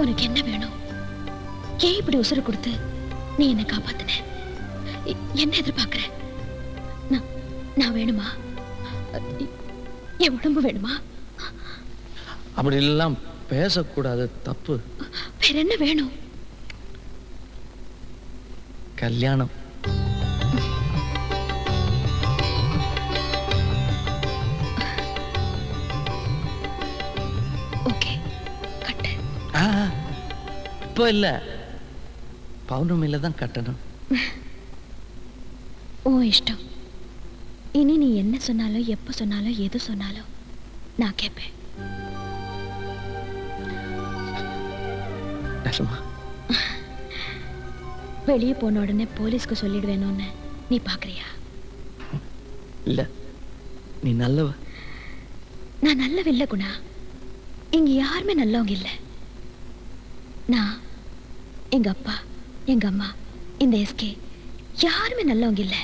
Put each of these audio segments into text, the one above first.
உனக்கு என்ன வேணும் ஏன் இப்படி உசுறு கொடுத்து நீ என்னை காப்பாத்தின எ- என்ன எதிர்பார்க்கிற நான் நான் வேணுமா எ- என் உடம்பு வேணுமா அப்படி எல்லாம் பேசக்கூடாது தப்பு வேற என்ன வேணும் கல்யாணம் ஓகே கட்டு ஆ, இப்போ இல்லை பௌர்ணமியில தான் கட்டணும் உன் இஷ்டம் இனி நீ என்ன சொன்னாலும் எப்போ சொன்னாலும் எது சொன்னாலும் நான் கேட்பேன் நிஜமா வெளியே போன உடனே போலீஸ்க்கு சொல்லிடுவேணும்னு நீ பார்க்கறியா இல்லை நீ நல்லவ நான் நல்லவில்லை குணா இங்க யாருமே நல்லவங்க இல்லை நான் எங்க அப்பா எங்க அம்மா இந்த எஸ்கே யாருமே நல்லவங்க இல்லை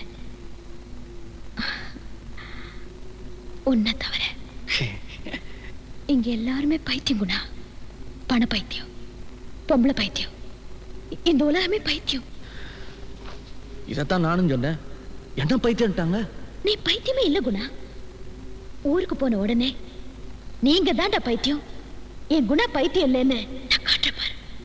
உன்னை தவிர இங்க எல்லாருமே பைத்தியம் குணா பண பைத்தியம் பொம்பளை பைத்தியம் இந்த உலகமே பைத்தியம் இதைத்தான் நானும் சொன்னேன் என்ன பைத்தியம்ட்டாங்க நீ பைத்தியமே இல்ல குணா ஊருக்கு போன உடனே நீங்க தான்டா பைத்தியம் என் குணா பைத்தியம் இல்லைன்னு